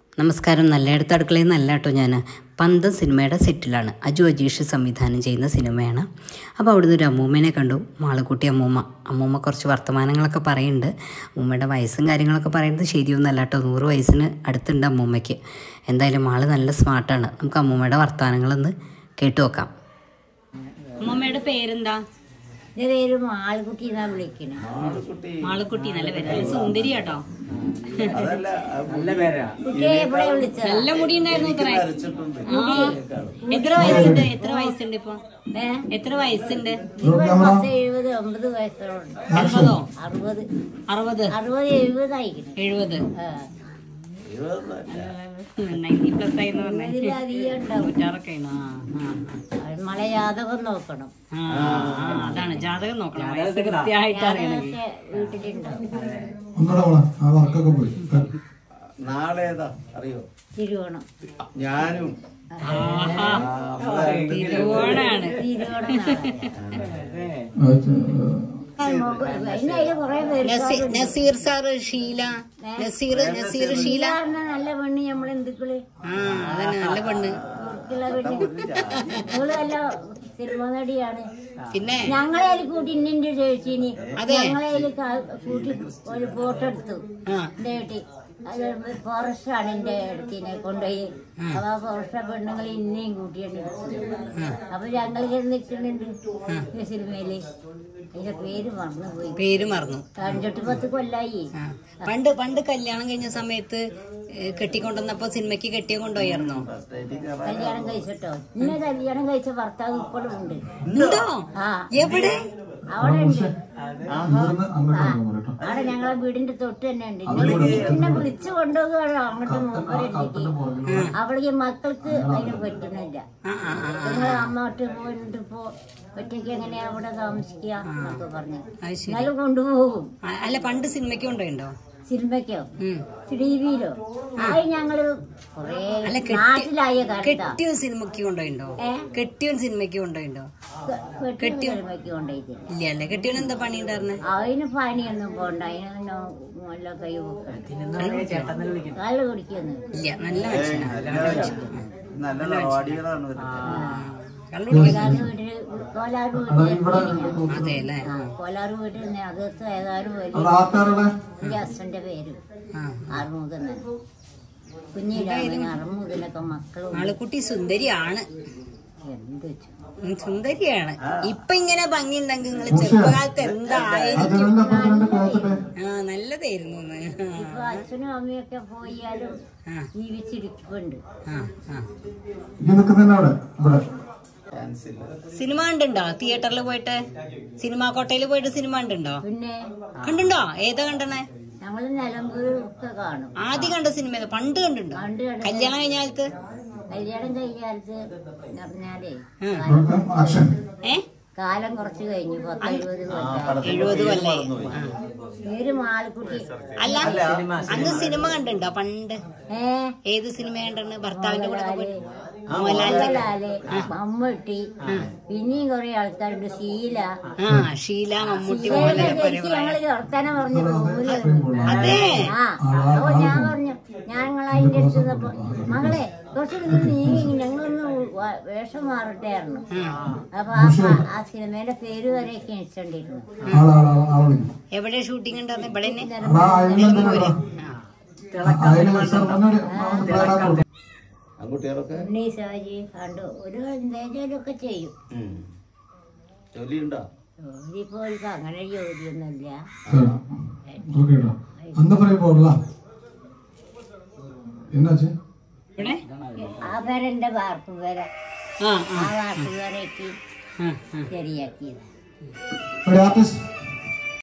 നമസ്കാരം നല്ലയിടത്ത് അടുക്കളയിൽ നല്ല കേട്ടോ ഞാൻ പന്തം സിനിമയുടെ സെറ്റിലാണ് അജു അജീഷ് സംവിധാനം ചെയ്യുന്ന സിനിമയാണ് അപ്പോൾ അവിടുന്ന് ഒരു അമ്മൂമ്മേനെ കണ്ടു മാളുക്കുട്ടി അമ്മൂമ്മ അമ്മൂമ്മ കുറച്ച് വർത്തമാനങ്ങളൊക്കെ പറയുന്നുണ്ട് അമ്മൂമ്മയുടെ വയസ്സും കാര്യങ്ങളൊക്കെ പറയുന്നത് ശരിയൊന്നല്ല കേട്ടോ നൂറ് വയസ്സിന് അടുത്തുണ്ട് അമ്മൂമ്മയ്ക്ക് എന്തായാലും ആള് നല്ല സ്മാർട്ടാണ് നമുക്ക് അമ്മൂമ്മയുടെ വർത്തമാനങ്ങളൊന്ന് കേട്ടു നോക്കാം അമ്മൂമ്മയുടെ പേരെന്താ എന്റെ പേര് മാളുകുട്ടി എന്നാ വിളിക്കണേ മാളുക്കുട്ടി നല്ല പേര് നല്ല സുന്ദരി കേട്ടോ കുട്ടിയെ എവിടെ വിളിച്ചത് നല്ല മുടി ഉണ്ടായിരുന്നു ഇത്ര എത്ര വയസ്സുണ്ട് എത്ര വയസ്സുണ്ട് ഇപ്പൊ ഏ എത്ര വയസ്സുണ്ട് ഇപ്പൊ പത്ത് എഴുപത് ഒമ്പത് വയസ്സോളുണ്ട് എൺപതോ അറുപത് അറുപത് അറുപത് എഴുപത് ആയിക്കണേ എഴുപത് ആ. നയൻറ്റി പ്ലസ് ആയി എന്ന് പറഞ്ഞാൽ ഇതിലധികം ഉണ്ടാവും നൂറ്റാറൊക്കെ ആണ്. ആ, ആ, അത് മളെ ജാതകം നോക്കണം ആ. ആ, ആ, അതാണ് ജാതകം നോക്കണം വയസ്സ് കൃത്യമായിട്ട് അറിയണമെങ്കിൽ ജാതകമൊക്കെ വീട്ടിലുണ്ടാവും ഒന്നുകൂടെ മോളെ ആ വർക്കൊക്കെ പോയി നാളെ ഏതാ അറിയോ തിരുവോണം ഞാനും ആഹാ തിരുവോണാണ് തിരുവോണം ആ, ചെ- അതിനതില് കുറെ പേര് നസീ- നസീർ സാറ് ഷീല നസീർ നസീർ ഷീല പറഞ്ഞ നല്ല പെണ്ണ് നമ്മളെ എന്തുക്കള് ആ അതന്നെ നല്ല പെണ്ണ് ഉള്ള പെണ്ണ് ഇവള് നല്ല സിനിമ നടിയാണ് പിന്നെ ഞങ്ങളെ അതിൽ കൂട്ടി ഇന്നെ ചേച്ചിനി ഞങ്ങളെ അതിൽ കൂട്ടി ഒരു ഫോട്ടോ എടുത്തു ആ എന്റെ വീട്ടിൽ അത് ഫോറസ്റ്റ് ആണ് എന്റെ അടുത്തിനെ കൊണ്ടുപോയി അപ്പൊ ആ ഫോറസ്റ്റ് പെണ്ണുങ്ങൾ ഇന്നെയും കൂട്ടിയാണ് എടുത്തത് അപ്പൊ ഞങ്ങൾ നിൽക്കുന്നുണ്ട് ഈ സിനിമയില് അതിന്റെ പേര് മറന്നുപോയി പേര് മറന്നു അഞ്ചെട്ട് പത്ത് കൊല്ലായി ആ. പണ്ട് പണ്ട് കല്യാണം കഴിഞ്ഞ സമയത്ത് ഏ, കെട്ടിക്കൊണ്ടുവന്നപ്പോ സിനിമയ്ക്ക് കെട്ടിയ കൊണ്ടുപോയായിരുന്നോ കല്യാണം കഴിച്ചിട്ടോ ഇന്നെ കല്യാണം കഴിച്ച ഭർത്താവ് ഇപ്പോഴും ഉണ്ട് ഉണ്ടോ ആ എവിടെ അവിടെ ഉണ്ട് ഇവിടുന്ന് അങ്ങോട്ടാണ് പറയട്ടോ അവിടെ ഞങ്ങളെ വീടിന്റെ തൊട്ട് തന്നെ ഉണ്ട് ഇന്നെ എന്നെ വിളിച്ചു കൊണ്ടുപോകുകയാണ് അങ്ങോട്ട് മൂപ്പരെനിക്ക് അവൾക്ക് മക്കൾക്ക് അതിന് പറ്റുന്നില്ല ആ ആ ആ നിങ്ങൾ അമ്മോട്ട് പോയിട്ട് പോ ഒറ്റയ്ക്ക് എങ്ങനെയാ അവിടെ താമസിക്കുക എന്നൊക്കെ പറഞ്ഞു അത് ശരി എന്നാലും കൊണ്ടുപോകും ആ, അല്ല പണ്ട് സിനിമയ്ക്ക് കൊണ്ടുപോയിണ്ടോ സിനിമയ്ക്കോ ഉം. ടി വിയിലോ അത് ഞങ്ങള് കൊറേ അല്ല, കെട്ടി- നാട്ടിലായ കാലത്താ കെട്ടിയവൻ സിനിമയ്ക്ക് കൊണ്ടുപോയിണ്ടോ ഏ? കെട്ടിയവൻ സിനിമയ്ക്ക് കൊണ്ടുപോയിണ്ടോ കെട്ടി സിനിമയ്ക്ക് കൊണ്ടുപോയിട്ടില്ല ഇല്ല അല്ലേ കെട്ടിയവൻ എന്താ പണി ഉണ്ടായിരുന്നെ അതിന് പണിയൊന്നും പോണ്ട അതിനൊന്നും നല്ല കൈ വെക്കണം കള്ള് കുടിക്കൊന്നും ഇല്ല നല്ല മനുഷ്യനാണ് നല്ല നടപടികളാണ് വരുന്നത് കള്ളു കുടിക്കാൻ കോലാറ് വീട്ടില് കോലാറ് വീട്ടിൽ അതെ അല്ലേ ആ കോലാറ് വീട്ടിൽ അകത്ത് ഏതാനും വലിയ അവിടെ ആൾക്കാരുടെ എന്റെ ഹസ്ബന്റെ പേര് ആ അറുമുഖൻ കുഞ്ഞിരാമൻ അറുമുഖനൊക്കെ മക്കളും ആളുകുട്ടി സുന്ദരിയാണ് എന്ത് വെച്ചു ഉം, സുന്ദരിയാണ് ഇപ്പൊ ഇങ്ങനെ ഭംഗി ഉണ്ടെങ്കിൽ നിങ്ങൾ ചെറുപ്പകാലത്ത് ആ എന്തായാലും ജനലിന്റെ അപ്പുറത്ത് രണ്ട് കേൾക്കട്ടെ ആ നല്ലതായിരുന്നു എന്ന്. ഇപ്പൊ അച്ഛനും അമ്മയൊക്കെ പോയാലും ആ ജീവിച്ചിരിപ്പുണ്ട് ആ ആ ഇനി നിൽക്കുന്നതന്നെ അവിടെ ഇവിടെ ചാൻസ് ഇല്ല സിനിമ കണ്ടുണ്ടോ തിയേറ്ററിൽ പോയിട്ട് സിനിമാ കോട്ടയിൽ പോയിട്ട് സിനിമ കണ്ടുണ്ടോ പിന്നെ കണ്ടുണ്ടോ ഏതാ കണ്ടണേ ഞങ്ങള് നിലമ്പൂർ ഒക്കെ കാണും ആദ്യം കണ്ട സിനിമ ഏതാ? പണ്ട് കണ്ടുണ്ടോ പണ്ട് കണ്ട കല്യാണം കഴിഞ്ഞ കാലത്ത് കല്യാണം കഴിഞ്ഞ കാലത്ത് എന്ന് പറഞ്ഞാലേ ഇവിടുത്തെ ആക്ഷൻ ഏ കാലം കുറച്ച് കഴിഞ്ഞു പത്തെഴുപത് കൊല്ലം എഴുപത് കൊല്ലായി ആ. പേര് മാളിക്കുട്ടി അല്ല അന്ന് സിനിമ കണ്ടുണ്ടോ പണ്ട് ഏ ഏത് സിനിമ കണ്ടാണ് ഭർത്താവിന്റെ കൂടെ ഒക്കെ പോയിട്ട്? മോഹൻലാല് മമ്മൂട്ടി പിന്നെയും കുറെ ആൾക്കാരുണ്ട് ശീല ആ ഷീല മമ്മൂട്ടി മോഹൻലാലൊക്കെ ഒരേ ശരിക്കും പ്രായം. ഞങ്ങള് വർത്താനം പറഞ്ഞു അതെ ആ അപ്പൊ ഞാൻ പറഞ്ഞു ഞങ്ങൾ അതിന്റെ അടുത്ത് നിന്നപ്പോ മകളെ കുറച്ച് നിങ്ങൾ നീങ്ങി ഞങ്ങളൊന്ന് വ- വേഷം മാറട്ടെയായിരുന്നു അപ്പൊ ആ പ- ആ സിനിമയുടെ പേര് വരെയൊക്കെ ഇഷ്ടണ്ടിരുന്നു ആളാളാ ആളെ വിളിക്കും എവിടെ ഷൂട്ടിംഗ് ഉണ്ടാകുന്ന ഇവിടെ തന്നെ എടാ അയലെന്തിനാ അയല് സാർ മുന്നോട്ട് കൊടുക്കും ആൺകുട്ടികളൊക്കെ ഉണ്ണി ശാജി കണ്ടു ഒരു എന്തേലും ചെയ്യും ഉം. ജോലിയുണ്ടോ ജോലി പോയിട്ട് അങ്ങനെ ജോലിയൊന്നുമില്ല ஓகேடா அந்த பிறகு போடலாம் என்னாச்சு ഇവിടെ ആ പേരെന്റെ വാർപ്പ് പേര ആ ആ വാർപ്പ് പേരേക്ക് ആ ആ ശരിയാക്കിയത് அப்படி ஆர்டிஸ்ட்